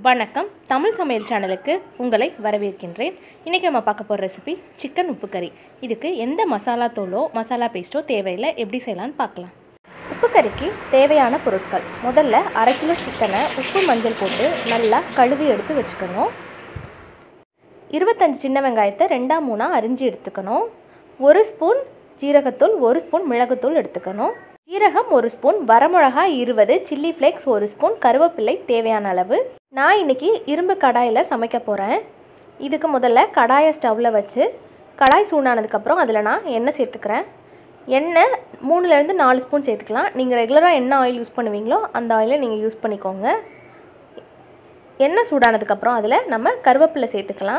வணக்கம் தமிழ் சமையல் சேனலுக்கு உங்களை வரவேற்கின்றேன் இன்றைக்கி நம்ம பார்க்க போகிற ரெசிபி சிக்கன் உப்பு கறி இதுக்கு எந்த மசாலா தூளோ மசாலா பேஸ்ட்டோ தேவையில்லை எப்படி செய்யலான்னு பார்க்கலாம் உப்பு கறிக்கு தேவையான பொருட்கள் முதல்ல அரை கிலோ சிக்கனை உப்பு மஞ்சள் போட்டு நல்லா கழுவி எடுத்து வச்சுக்கணும் இருபத்தஞ்சு சின்ன வெங்காயத்தை ரெண்டா மூணாக அரிஞ்சு எடுத்துக்கணும் ஒரு ஸ்பூன் ஜீரகத்தூள் ஒரு ஸ்பூன் மிளகுத்தூள் எடுத்துக்கணும் ஜீரகம் ஒரு ஸ்பூன் வரமிளகாய் இருபது சில்லி ஃப்ளேக்ஸ் ஒரு ஸ்பூன் கருவேப்பிலை தேவையான அளவு நான் இன்னைக்கு இரும்பு கடாயில் சமைக்க போகிறேன் இதுக்கு முதல்ல கடாயை ஸ்டவ்வில் வச்சு கடாய் சூடானதுக்கப்புறம் அதில் நான் எண்ணெய் சேர்த்துக்கிறேன் எண்ணெய் மூணுலேருந்து நாலு ஸ்பூன் சேர்த்துக்கலாம் நீங்கள் ரெகுலராக என்ன ஆயில் யூஸ் பண்ணுவீங்களோ அந்த ஆயிலை நீங்கள் யூஸ் பண்ணிக்கோங்க எண்ணெய் சூடானதுக்கப்புறம் அதில் நம்ம கருவேப்பிலை சேர்த்துக்கலாம்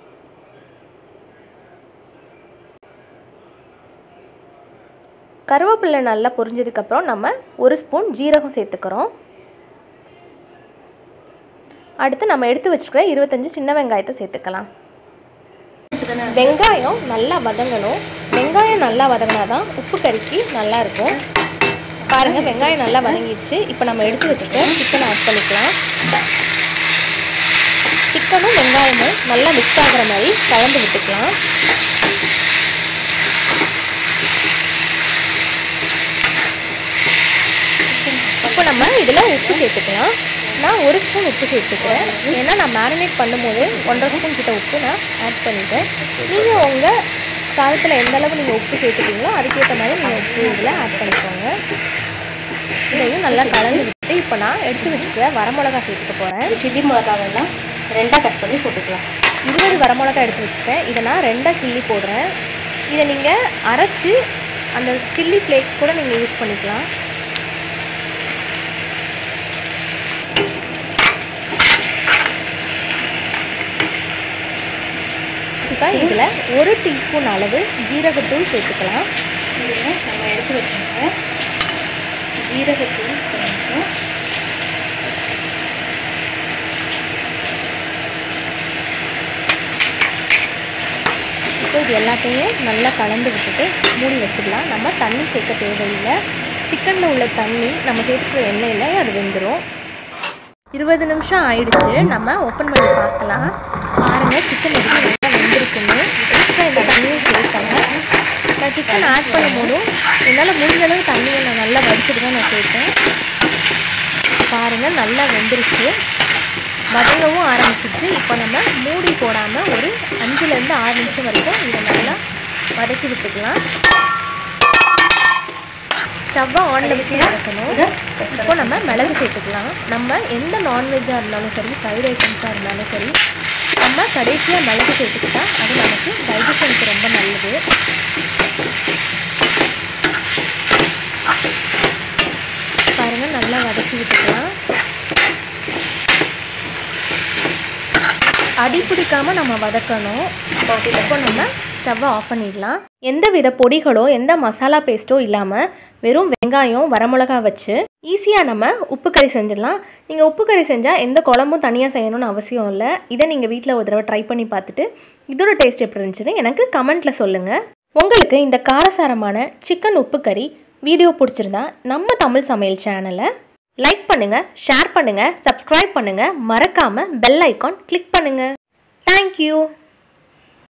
கருவேப்பிலை நல்லா பொரிஞ்சதுக்கப்புறம் நம்ம ஒரு ஸ்பூன் ஜீரகம் சேர்த்துக்கிறோம் அடுத்து நம்ம எடுத்து வச்சுருக்கிற இருபத்தஞ்சி சின்ன வெங்காயத்தை சேர்த்துக்கலாம் வெங்காயம் நல்லா வதங்கணும் வெங்காயம் நல்லா வதங்கினா தான் உப்பு கறிக்கு நல்லா இருக்கும் பாருங்கள் வெங்காயம் நல்லா வதங்கிடுச்சு இப்போ நம்ம எடுத்து வச்சுட்டு சிக்கனை ஆட் பண்ணிக்கலாம் சிக்கனும் வெங்காயமும் நல்லா மிக்ஸ் ஆகிற மாதிரி கலந்து விட்டுக்கலாம் இப்போ நம்ம இதில் உப்பு சேர்த்துக்கலாம் நான் ஒரு ஸ்பூன் உப்பு சேர்த்துக்கிறேன் ஏன்னா நான் மேரினேட் பண்ணும்போது ஒன்றரை ஸ்பூன் கிட்ட உப்பு நான் ஆட் பண்ணிட்டேன் நீங்கள் உங்கள் சாதத்தில் எந்த அளவு நீங்கள் உப்பு சேர்த்துட்டீங்களோ அதுக்கேற்ற மாதிரி நீங்கள் உப்பு இதில் ஆட் பண்ணிக்கோங்க இதையும் நல்லா கலந்து விட்டு இப்போ நான் எடுத்து வச்சுக்கிற வரமிளகா சேர்த்துக்க போகிறேன் சில்லி மிளகாவெல்லாம் ரெண்டாக கட் பண்ணி போட்டுக்கலாம் இருபது வரமிளகா எடுத்து வச்சுருக்கேன் இதை நான் ரெண்டாக கிள்ளி போடுறேன் இதை நீங்கள் அரைச்சி அந்த சில்லி ஃப்ளேக்ஸ் கூட நீங்கள் யூஸ் பண்ணிக்கலாம் இப்போ இதில் ஒரு டீஸ்பூன் அளவு ஜீரகத்தூள் சேர்த்துக்கலாம் இதில் நம்ம எடுத்து வச்சுருக்க ஜீரகத்தூள் கொஞ்சம் இப்போ இது எல்லாத்தையும் நல்லா கலந்து விட்டுட்டு மூடி வச்சிடலாம் நம்ம தண்ணி சேர்க்க தேவையில்லை சிக்கனில் உள்ள தண்ணி நம்ம சேர்த்துக்கிற எண்ணெயில் அது வெந்துடும் இருபது நிமிஷம் ஆயிடுச்சு நம்ம ஓப்பன் பண்ணி பார்க்கலாம் பாருங்கள் சிக்கன் எப்படி நல்லா வெந்திருக்குன்னு எக்ஸ்ட்ரா இந்த தண்ணியும் சேர்க்கல நான் சிக்கன் ஆட் பண்ணும்போதும் என்னால் முடிஞ்ச அளவு தண்ணியை நான் நல்லா வடிச்சிட்டு தான் நான் சேர்த்தேன் பாருங்கள் நல்லா வெந்துருச்சு வதங்கவும் ஆரம்பிச்சிருச்சு இப்போ நம்ம மூடி போடாமல் ஒரு அஞ்சுலேருந்து ஆறு நிமிஷம் வரைக்கும் இதை நல்லா வதக்கி விட்டுக்கலாம் ஸ்டவ்வை ஆனில் வச்சு வதக்கணும் இப்போ நம்ம மிளகு சேர்த்துக்கலாம் நம்ம எந்த நான்வெஜ்ஜாக இருந்தாலும் சரி ஃப்ரைட் ஐட்டம்ஸாக இருந்தாலும் சரி நம்ம கடைசியாக மிளகு சேர்த்துக்கிட்டா அது நமக்கு டைஜஷனுக்கு ரொம்ப நல்லது பாருங்கள் நல்லா வதக்கி விட்டுக்கலாம் அடி பிடிக்காம நம்ம வதக்கணும் இப்போ நம்ம ஸ்டவ்வை ஆஃப் பண்ணிடலாம் எந்த வித பொடிகளோ எந்த மசாலா பேஸ்ட்டோ இல்லாமல் வெறும் வெங்காயம் வரமிளகா வச்சு ஈஸியாக நம்ம உப்பு கறி செஞ்சிடலாம் நீங்கள் உப்பு கறி செஞ்சால் எந்த குழம்பும் தனியாக செய்யணும்னு அவசியம் இல்லை இதை நீங்கள் வீட்டில் ஒரு தடவை ட்ரை பண்ணி பார்த்துட்டு இதோட டேஸ்ட் எப்படி இருந்துச்சுன்னு எனக்கு கமெண்ட்டில் சொல்லுங்கள் உங்களுக்கு இந்த காரசாரமான சிக்கன் உப்பு கறி வீடியோ பிடிச்சிருந்தா நம்ம தமிழ் சமையல் சேனலை லைக் பண்ணுங்கள் ஷேர் பண்ணுங்கள் சப்ஸ்கிரைப் பண்ணுங்கள் மறக்காமல் பெல் ஐக்கான் கிளிக் பண்ணுங்கள் தேங்க்யூ